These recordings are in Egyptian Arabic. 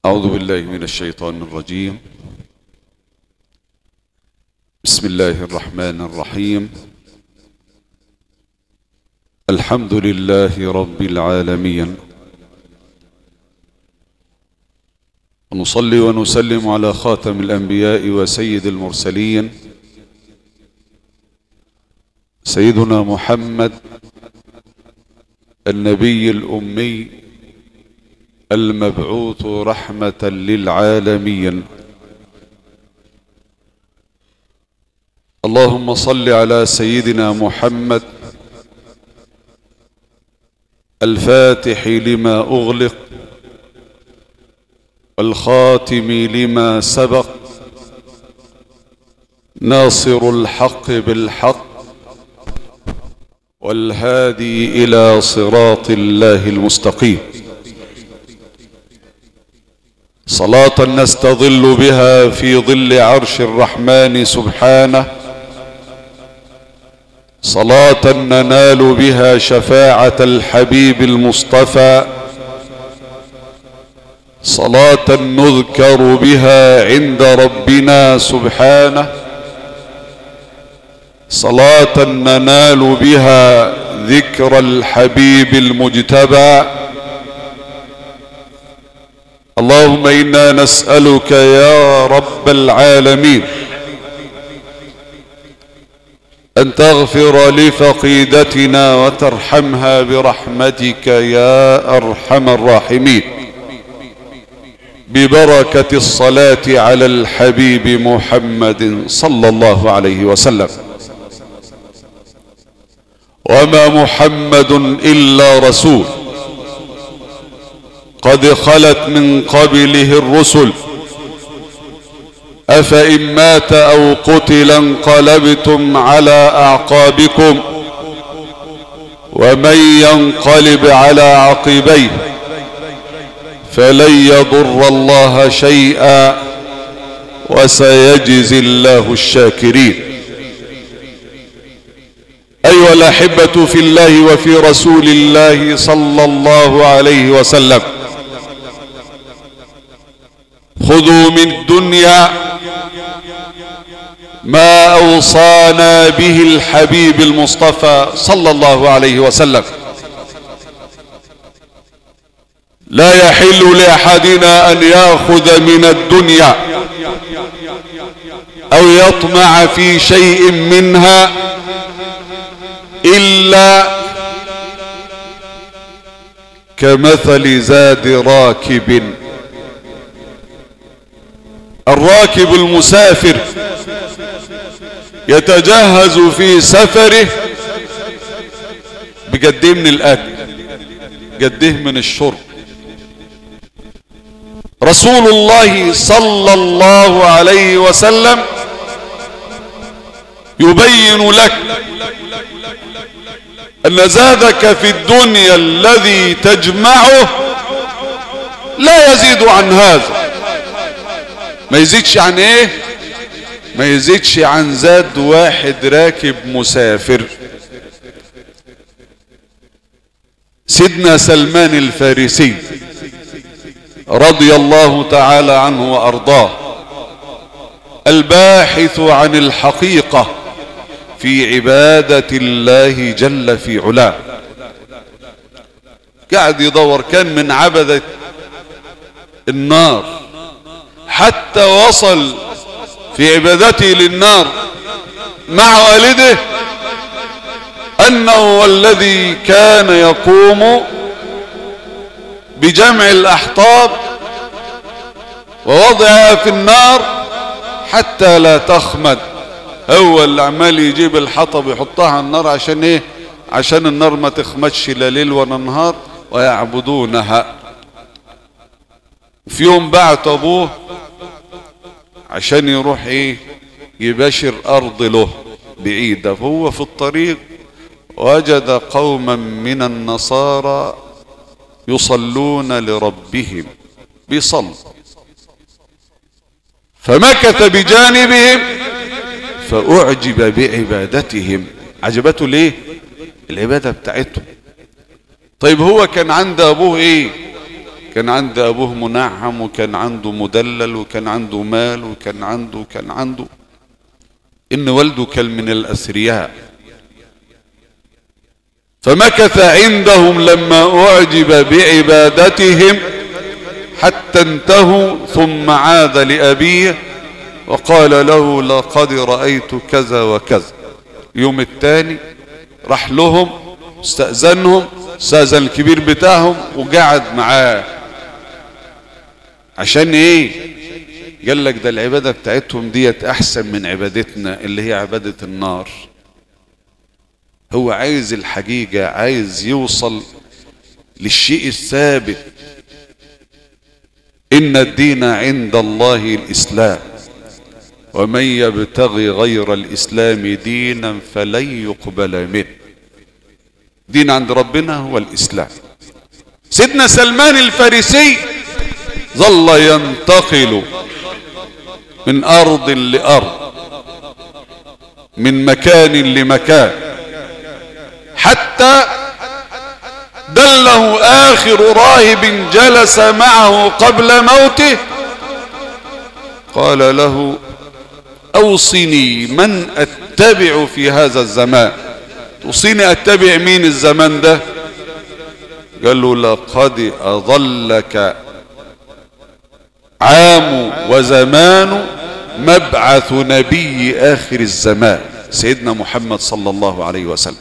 أعوذ بالله من الشيطان الرجيم بسم الله الرحمن الرحيم الحمد لله رب العالمين ونصلي ونسلم على خاتم الأنبياء وسيد المرسلين سيدنا محمد النبي الأمي المبعوث رحمة للعالمين اللهم صل على سيدنا محمد الفاتح لما أغلق والخاتم لما سبق ناصر الحق بالحق والهادي إلى صراط الله المستقيم صلاة نستظل بها في ظل عرش الرحمن سبحانه صلاة ننال بها شفاعة الحبيب المصطفى صلاة نذكر بها عند ربنا سبحانه صلاة ننال بها ذكر الحبيب المجتبى اللهم إنا نسألك يا رب العالمين أن تغفر لفقيدتنا وترحمها برحمتك يا أرحم الراحمين ببركة الصلاة على الحبيب محمد صلى الله عليه وسلم وما محمد إلا رسول قد خلت من قبله الرسل أفإن مات أو قتل انقلبتم على أعقابكم ومن ينقلب على عقبيه فلن يضر الله شيئا وسيجزي الله الشاكرين أيها الأحبة في الله وفي رسول الله صلى الله عليه وسلم خذوا من الدنيا ما أوصانا به الحبيب المصطفى صلى الله عليه وسلم لا يحل لأحدنا أن يأخذ من الدنيا أو يطمع في شيء منها إلا كمثل زاد راكب الراكب المسافر يتجهز في سفره بقديه من الأكل قديه من الشرب رسول الله صلى الله عليه وسلم يبين لك أن زادك في الدنيا الذي تجمعه لا يزيد عن هذا ما يزيدش عن ايه ما يزيدش عن زاد واحد راكب مسافر سيدنا سلمان الفارسي رضي الله تعالى عنه وارضاه الباحث عن الحقيقة في عبادة الله جل في علاه قاعد يدور كان من عبدة النار حتى وصل في عبادته للنار مع والده أنه هو الذي كان يقوم بجمع الأحطاب ووضعها في النار حتى لا تخمد هو اللي عمال يجيب الحطب يحطها على النار عشان ايه عشان النار ما تخمدش لا ليل ولا نهار ويعبدونها في يوم بعت ابوه عشان يروح ايه يباشر ارض له بعيدة فهو في الطريق وجد قوما من النصارى يصلون لربهم بيصلوا فمكث بجانبهم فأعجب بعبادتهم عجبته ليه العبادة بتاعتهم طيب هو كان عند أبوه إيه كان عند ابوه منعم وكان عنده مدلل وكان عنده مال وكان عنده وكان عنده ان والده كان من الاثرياء فمكث عندهم لما اعجب بعبادتهم حتى انتهوا ثم عاد لابيه وقال له لقد رايت كذا وكذا يوم الثاني راح لهم استاذنهم استاذن الكبير بتاعهم وقعد معاه عشان ايه قال لك ده العبادة بتاعتهم ديت احسن من عبادتنا اللي هي عبادة النار هو عايز الحقيقة عايز يوصل للشيء الثابت ان الدين عند الله الاسلام ومن يبتغي غير الاسلام دينا فلن يقبل منه دين عند ربنا هو الاسلام سيدنا سلمان الفارسي ظل ينتقل من ارض لارض من مكان لمكان حتى دله اخر راهب جلس معه قبل موته قال له اوصني من اتبع في هذا الزمان توصيني اتبع مين الزمان ده قال له لقد اضلك عام وزمان مبعث نبي اخر الزمان سيدنا محمد صلى الله عليه وسلم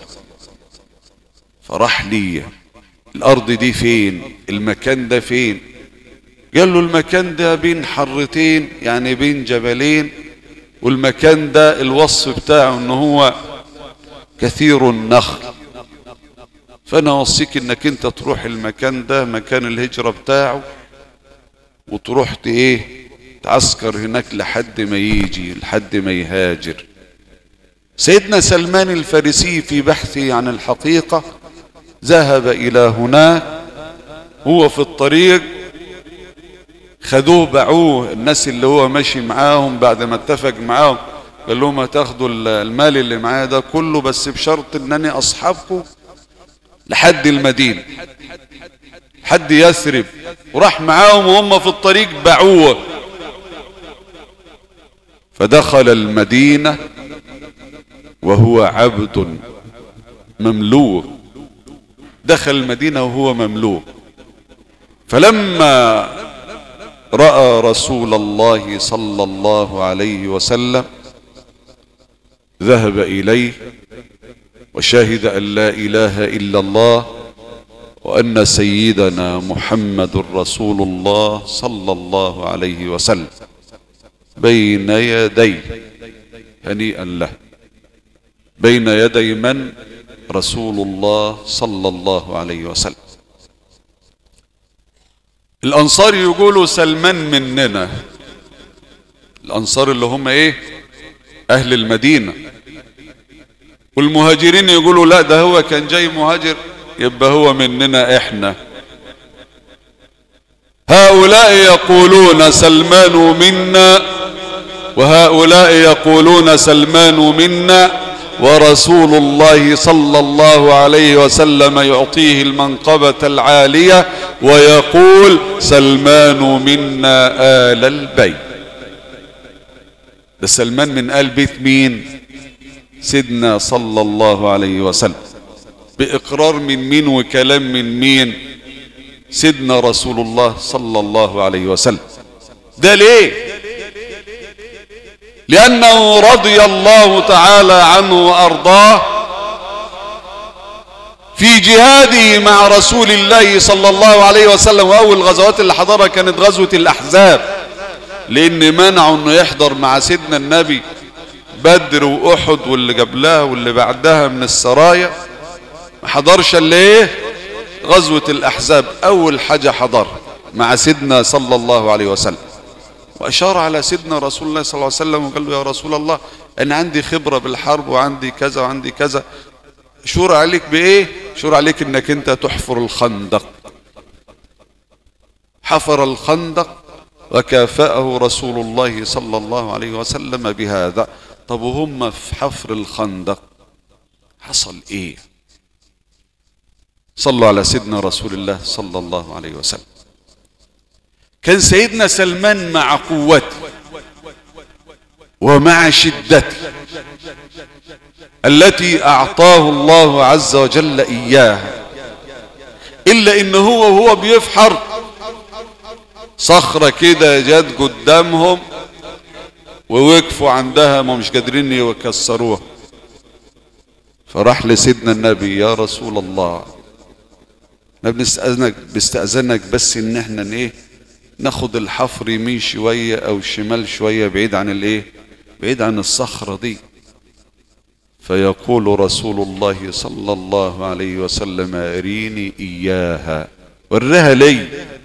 فراح لي الارض دي فين المكان ده فين قال له المكان ده بين حرتين يعني بين جبلين والمكان ده الوصف بتاعه ان هو كثير النخل فانا اوصيك انك انت تروح المكان ده مكان الهجرة بتاعه وتروح ايه تعسكر هناك لحد ما يجي لحد ما يهاجر سيدنا سلمان الفارسي في بحثه عن الحقيقة ذهب الى هناك هو في الطريق خدوه باعوه الناس اللي هو ماشي معاهم بعد ما اتفق معاهم قال لهم هتاخدوا المال اللي معايا ده كله بس بشرط انني اصحابكم لحد المدينة حد يثرب وراح معاهم وهم في الطريق باعوه فدخل المدينة وهو عبد مملوك دخل المدينة وهو مملوك فلما رأى رسول الله صلى الله عليه وسلم ذهب إليه وشهد أن لا إله إلا الله وأن سيدنا محمد رسول الله صلى الله عليه وسلم بين يدي هنيئا له بين يدي من رسول الله صلى الله عليه وسلم الأنصار يقولوا سلمان مننا الأنصار اللي هم إيه أهل المدينة والمهاجرين يقولوا لا ده هو كان جاي مهاجر يبقى هو مننا احنا هؤلاء يقولون سلمان منا وهؤلاء يقولون سلمان منا ورسول الله صلى الله عليه وسلم يعطيه المنقبة العالية ويقول سلمان منا آل البيت ده سلمان من آل بيت مين سيدنا صلى الله عليه وسلم بإقرار من مين وكلام من مين سيدنا رسول الله صلى الله عليه وسلم ده ليه لأنه رضي الله تعالى عنه وأرضاه في جهاده مع رسول الله صلى الله عليه وسلم وأول الغزوات اللي حضرها كانت غزوة الأحزاب لأن منعوا أنه يحضر مع سيدنا النبي بدر وأحد واللي قبلها واللي بعدها من السرايا ما حضرش الا ايه غزوة الأحزاب أول حاجة حضر مع سيدنا صلى الله عليه وسلم وأشار على سيدنا رسول الله صلى الله عليه وسلم وقال له يا رسول الله أنا عندي خبرة بالحرب وعندي كذا وعندي كذا شور عليك بإيه شور عليك إنك أنت تحفر الخندق حفر الخندق وكافأه رسول الله صلى الله عليه وسلم بهذا طب وهم في حفر الخندق حصل ايه صلوا على سيدنا رسول الله صلى الله عليه وسلم كان سيدنا سلمان مع قوته ومع شدته التي اعطاه الله عز وجل اياها الا ان هو وهو بيفحر صخرة كده جت قدامهم ووقفوا عندها ما مش قادرين يكسروها فراح لسيدنا النبي يا رسول الله احنا بنستأذنك بستأذنك بس ان احنا ايه ناخد الحفر يمين شوية او شمال شوية بعيد عن الايه بعيد عن الصخرة دي فيقول رسول الله صلى الله عليه وسلم اريني اياها وريها لي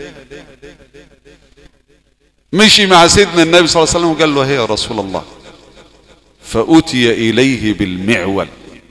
مشي مع سيدنا النبي صلى الله عليه وسلم وقال له هي يا رسول الله فأتي إليه بالمعول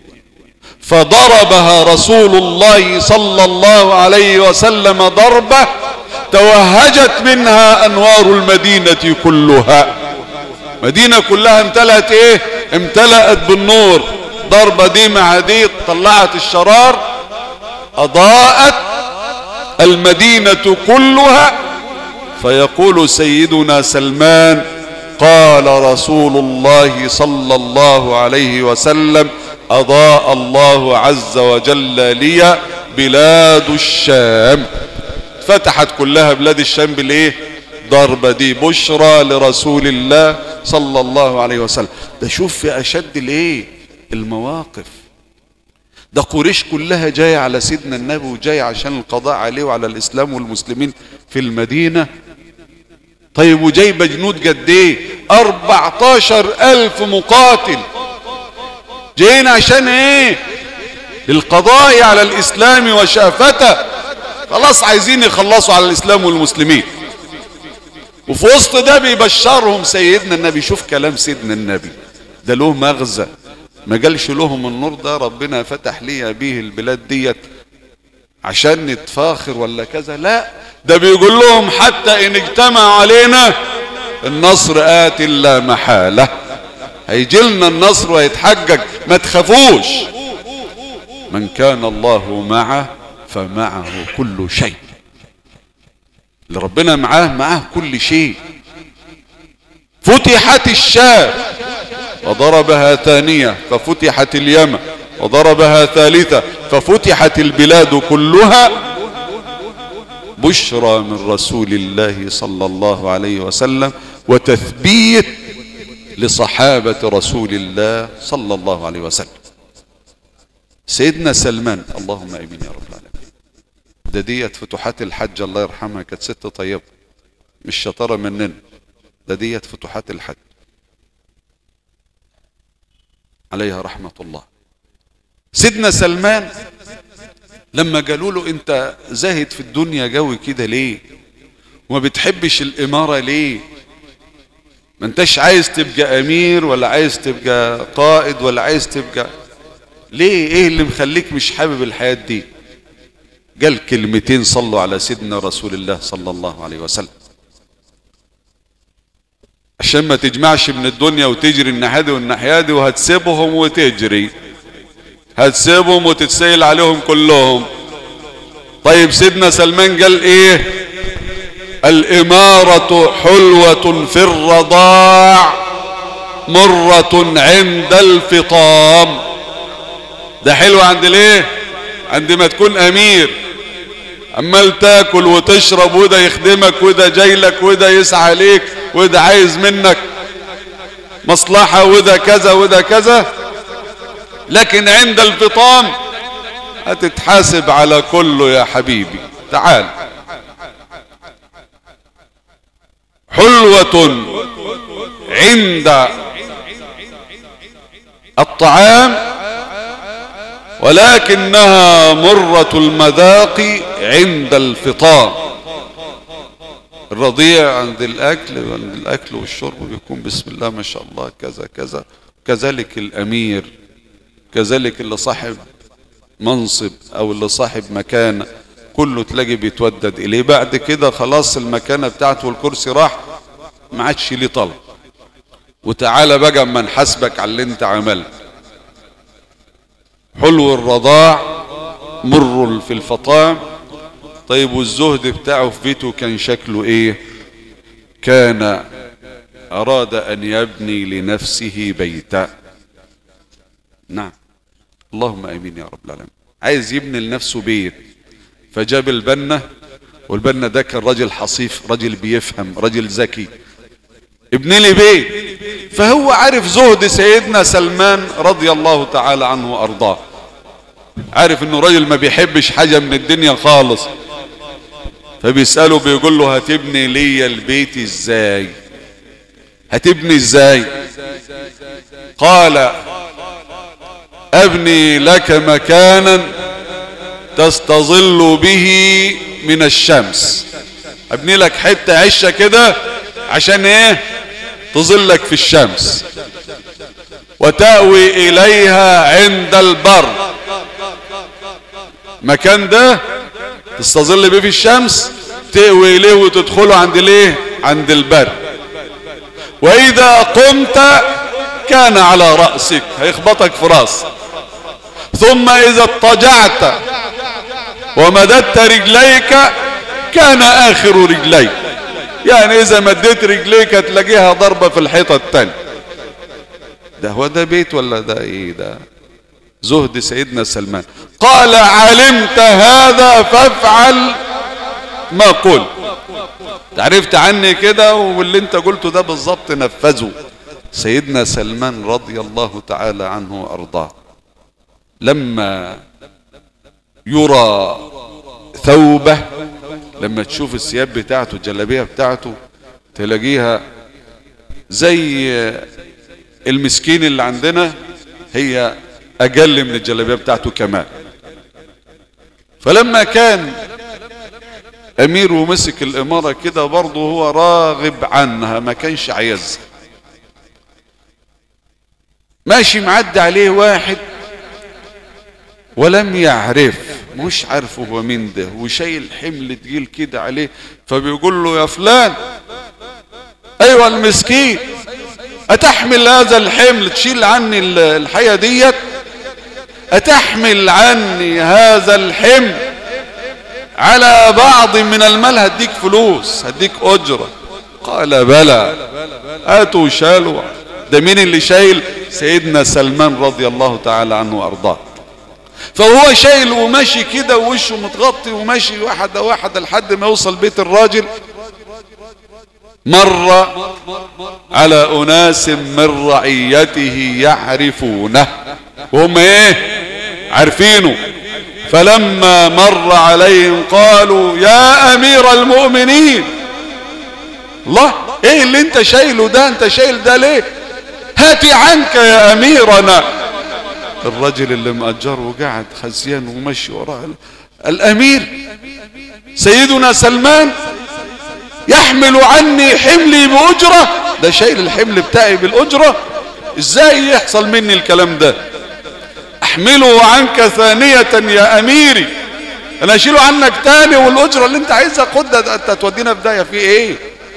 فضربها رسول الله صلى الله عليه وسلم ضربة توهجت منها أنوار المدينة كلها مدينة كلها امتلأت ايه امتلأت بالنور ضربة دي مع دي طلعت الشرار أضاءت المدينة كلها فيقول سيدنا سلمان قال رسول الله صلى الله عليه وسلم أضاء الله عز وجل لي بلاد الشام فتحت كلها بلاد الشام بالايه ضربة دي بشرى لرسول الله صلى الله عليه وسلم ده شوف في أشد الايه المواقف ده قريش كلها جاية على سيدنا النبي وجاية عشان القضاء عليه وعلى الإسلام والمسلمين في المدينة طيب وجايبة جنود قد ايه 14 ألف مقاتل جايين عشان ايه للقضاء على الإسلام وشافته خلاص عايزين يخلصوا على الإسلام والمسلمين وفي وسط ده بيبشرهم سيدنا النبي شوف كلام سيدنا النبي ده له مغزى ما قالش لهم النور ده ربنا فتح لي بيه البلاد ديت عشان نتفاخر ولا كذا لا ده بيقول لهم حتى ان اجتمع علينا النصر آت لا محالة هيجي لنا النصر ويتحجج ما تخافوش من كان الله معه فمعه كل شيء اللي ربنا معاه معاه كل شيء فتحت الشام وضربها ثانية ففتحت اليمن وضربها ثالثة ففتحت البلاد كلها بشرى من رسول الله صلى الله عليه وسلم وتثبيت لصحابة رسول الله صلى الله عليه وسلم سيدنا سلمان اللهم امين يا رب العالمين ده ديت فتوحات الحج الله يرحمها كانت ست طيبة مش شطارة مننا ده ديت فتوحات الحج عليها رحمة الله سيدنا سلمان لما قالوا له انت زاهد في الدنيا جوي كده ليه وما بتحبش الامارة ليه ما انتش عايز تبقى امير ولا عايز تبقى قائد ولا عايز تبقى ليه ايه اللي مخليك مش حابب الحياة دي قال كلمتين صلوا على سيدنا رسول الله صلى الله عليه وسلم عشان ما تجمعش من الدنيا وتجري الناحية دي والناحية دي وهتسيبهم وتجري هتسيبهم وتتسيل عليهم كلهم طيب سيدنا سلمان قال ايه الامارة حلوة في الرضاع مرة عند الفطام ده حلو عند ليه عند ما تكون امير عمال تاكل وتشرب وده يخدمك وده جاي لك وده يسعى عليك وده عايز منك مصلحة وده كذا وده كذا لكن عند الفطام هتتحاسب على كله يا حبيبي تعال حلوة عند الطعام ولكنها مرة المذاق عند الفطام الرضيع عند الأكل عند الأكل والشرب بيكون بسم الله ما شاء الله كذا كذا كذلك الأمير كذلك اللي صاحب منصب أو اللي صاحب مكانة كله تلاقي بيتودد إليه بعد كده خلاص المكانة بتاعته والكرسي راح ما عادش ليه طلب وتعالى بقى اما نحاسبك على اللي انت عملت حلو الرضاع مر في الفطام طيب والزهد بتاعه في بيته كان شكله ايه كان أراد أن يبني لنفسه بيتا نعم اللهم امين يا رب العالمين عايز يبني لنفسه بيت فجاب البنا والبنا ده كان راجل حصيف راجل بيفهم راجل ذكي ابن لي بيت فهو عارف زهد سيدنا سلمان رضي الله تعالى عنه وارضاه عارف انه راجل ما بيحبش حاجه من الدنيا خالص فبيساله بيقول له هتبني لي البيت ازاي هتبني ازاي قال ابني لك مكانا تستظل به من الشمس ابني لك حتة عشة كده عشان ايه تظلك في الشمس وتأوي اليها عند البر مكان ده تستظل به في الشمس تأوي اليه وتدخله عند ليه عند البر واذا قمت كان على رأسك هيخبطك في راسك ثم اذا اضطجعت ومددت رجليك كان اخر رجليك يعني اذا مديت رجليك هتلاقيها ضربة في الحيطة التانية ده هو ده بيت ولا ده ايه ده زهد سيدنا سلمان قال علمت هذا فافعل ما قلت عرفت عني كده واللي انت قلته ده بالظبط نفذه سيدنا سلمان رضي الله تعالى عنه وارضاه لما يرى ثوبه لما تشوف الثياب بتاعته الجلابيه بتاعته تلاقيها زي المسكين اللي عندنا هي اجل من الجلابيه بتاعته كمان فلما كان امير ومسك الاماره كده برضه هو راغب عنها ما كانش عايزها ماشي معدي عليه واحد ولم يعرف مش عارفه هو مين ده وشايل حمل تقيل كده عليه فبيقول له يا فلان ايوه المسكين اتحمل هذا الحمل تشيل عني الحياة ديت اتحمل عني هذا الحمل على بعض من المال هديك فلوس هديك اجرة قال بلى اتوا شالوا ده مين اللي شايل سيدنا سلمان رضي الله تعالى عنه وارضاه فهو شايل وماشي كده ووشه متغطي وماشي واحدة واحدة لحد ما يوصل بيت الراجل مر على أناس من رعيته يعرفونه وهم ايه عارفينه فلما مر عليهم قالوا يا أمير المؤمنين الله ايه اللي انت شايله ده انت شايل ده ليه هاتي عنك يا أميرنا الرجل اللي مأجره قاعد خزيان ومشي وراه الأمير سيدنا سلمان يحمل عني حملي بأجرة ده شايل الحمل بتاعي بالأجرة ازاي يحصل مني الكلام ده احمله عنك ثانية يا أميري انا اشيله عنك تاني والأجرة اللي انت عايزها خدها انت تودينا في داهية في ايه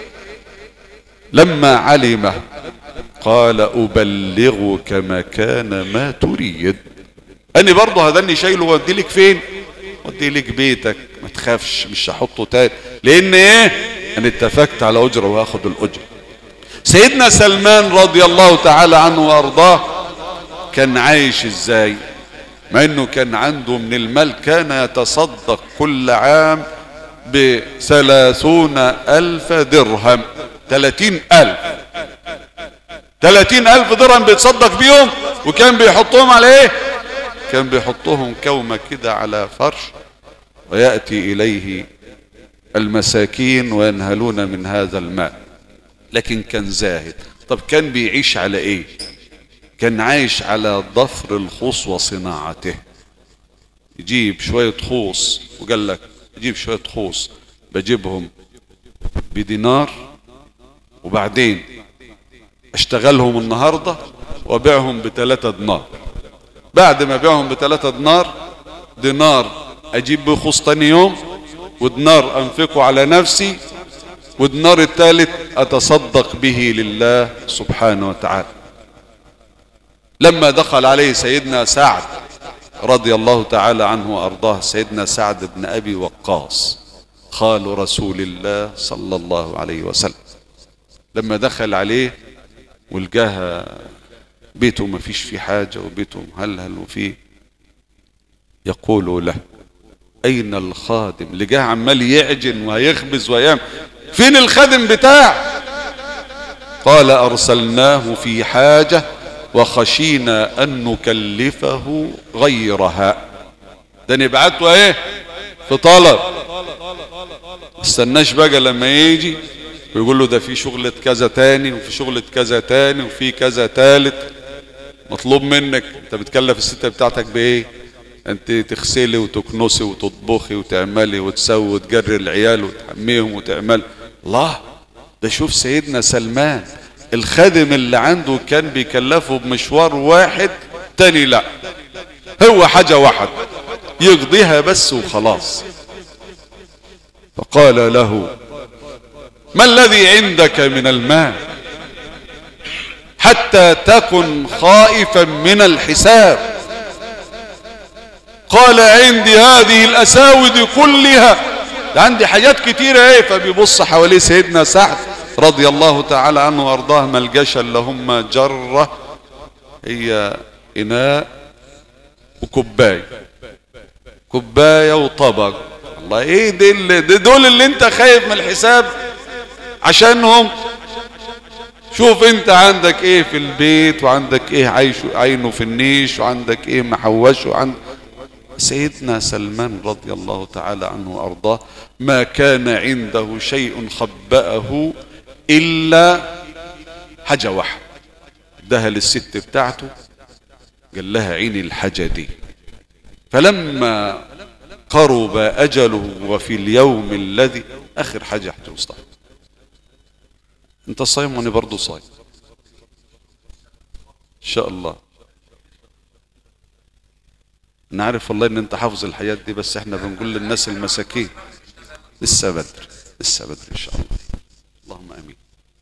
لما علمه قال أبلغك مكان ما تريد أني برضه هدني شايله وادي لك فين ودي لك بيتك ما تخافش مش هحطه تاني لأن إيه أنا اتفقت على أجرة وهاخد الأجرة سيدنا سلمان رضي الله تعالى عنه وأرضاه كان عايش إزاي مع أنه كان عنده من المال كان يتصدق كل عام بثلاثون ألف درهم ثلاثين ألف ثلاثين ألف درهم بيتصدق بيهم وكان بيحطهم على ايه كان بيحطهم كومة كده على فرش ويأتي إليه المساكين وينهلون من هذا الماء لكن كان زاهد طب كان بيعيش على ايه كان عايش على ضفر الخوص وصناعته يجيب شوية خوص وقال لك يجيب شوية خوص بجيبهم بدينار وبعدين اشتغلهم النهاردة وبيعهم بثلاثة دينار بعد ما بيعهم بثلاثة دينار دينار اجيب بخص تاني يوم ودينار انفقه على نفسي والدينار الثالث اتصدق به لله سبحانه وتعالى لما دخل عليه سيدنا سعد رضي الله تعالى عنه وارضاه سيدنا سعد بن ابي وقاص خال رسول الله صلى الله عليه وسلم لما دخل عليه ولقاها بيته ما فيش فيه حاجة وبيته مهلهل وفيه يقول له أين الخادم لقاه عمال يعجن ويخبز ويعمل فين الخادم بتاع قال أرسلناه في حاجة وخشينا أن نكلفه غيرها ده نبعته ايه في طلب استناش بقى لما يجي ويقول له ده في شغلة كذا تاني وفي شغلة كذا تاني وفي كذا تالت مطلوب منك انت بتكلف الستة بتاعتك بايه انت تغسلي وتكنسي وتطبخي وتعملي وتسوي وتجري العيال وتحميهم وتعمل الله ده شوف سيدنا سلمان الخادم اللي عنده كان بيكلفه بمشوار واحد تاني لا هو حاجة واحد يقضيها بس وخلاص فقال له ما الذي عندك من المال حتى تكن خائفا من الحساب قال عندي هذه الأساود كلها ده عندي حاجات كتيرة ايه فبيبص حواليه سيدنا سعد رضي الله تعالى عنه وارضاه ما لقاش الا هم جرة هي اناء وكوبايه كوبايه وطبق الله ايه دي, اللي دي دول اللي انت خايف من الحساب عشانهم شوف انت عندك ايه في البيت وعندك ايه عايش عينه في النيش وعندك ايه محوشه عند سيدنا سلمان رضي الله تعالى عنه وارضاه ما كان عنده شيء خبأه الا حاجه واحده اداها للست بتاعته قال لها عيني الحاجه دي فلما قرب اجله وفي اليوم الذي اخر حاجه هتوصل انت صايم وانا برضه صايم ان شاء الله انا عارف والله ان انت حافظ الحياة دي بس احنا بنقول للناس المساكين لسه بدري لسه بدري ان شاء الله اللهم امين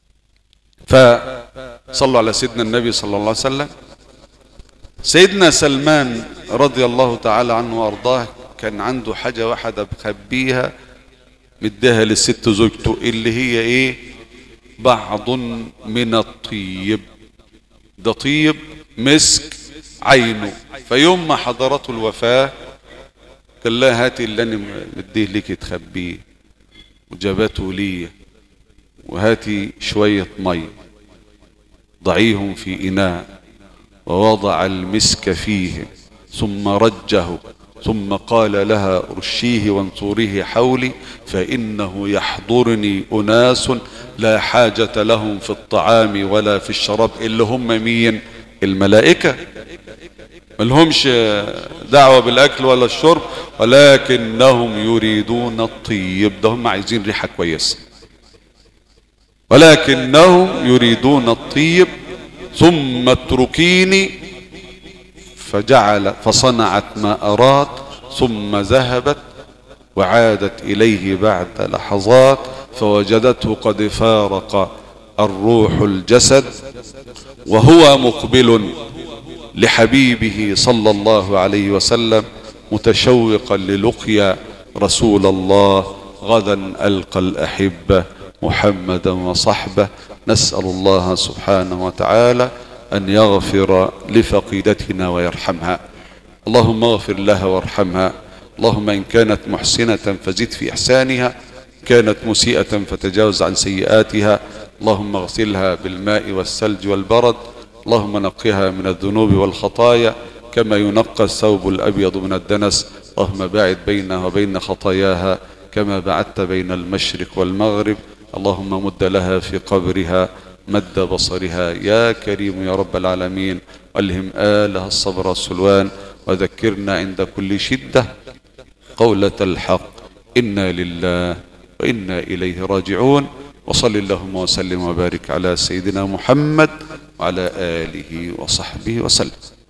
فصلوا على سيدنا النبي صلى الله عليه وسلم سيدنا سلمان رضي الله تعالى عنه وارضاه كان عنده حاجة واحدة بخبيها مديها للست زوجته اللي هي ايه بعض من الطيب ده طيب مسك عينه فيوم ما حضرته الوفاة قال لها هاتي اللي انا مديه لك تخبيه وجابته لي وهاتي شوية مي ضعيهم في إناء ووضع المسك فيه ثم رجه ثم قال لها رشيه وانصريه حولي فإنه يحضرني أناس لا حاجة لهم في الطعام ولا في الشراب إلا هم مين الملائكة ملهمش دعوة بالأكل ولا الشرب ولكنهم يريدون الطيب ده هم عايزين ريحة كويسة ولكنهم يريدون الطيب ثم اتركيني فجعل فصنعت ما أراد ثم ذهبت وعادت إليه بعد لحظات فوجدته قد فارق الروح الجسد وهو مقبل لحبيبه صلى الله عليه وسلم متشوقا للقيا رسول الله غدا ألقى الأحبة محمدا وصحبه نسأل الله سبحانه وتعالى أن يغفر لفقيدتنا ويرحمها اللهم اغفر لها وارحمها اللهم إن كانت محسنة فزد في إحسانها كانت مسيئة فتجاوز عن سيئاتها اللهم اغسلها بالماء والثلج والبرد اللهم نقها من الذنوب والخطايا كما ينقى الثوب الأبيض من الدنس اللهم باعد بينها وبين خطاياها كما بعدت بين المشرق والمغرب اللهم مد لها في قبرها مد بصرها يا كريم يا رب العالمين ألهم آلها الصبر والسلوان وذكرنا عند كل شدة قولة الحق إنا لله وإنا إليه راجعون وصل اللهم وسلم وبارك على سيدنا محمد وعلى آله وصحبه وسلم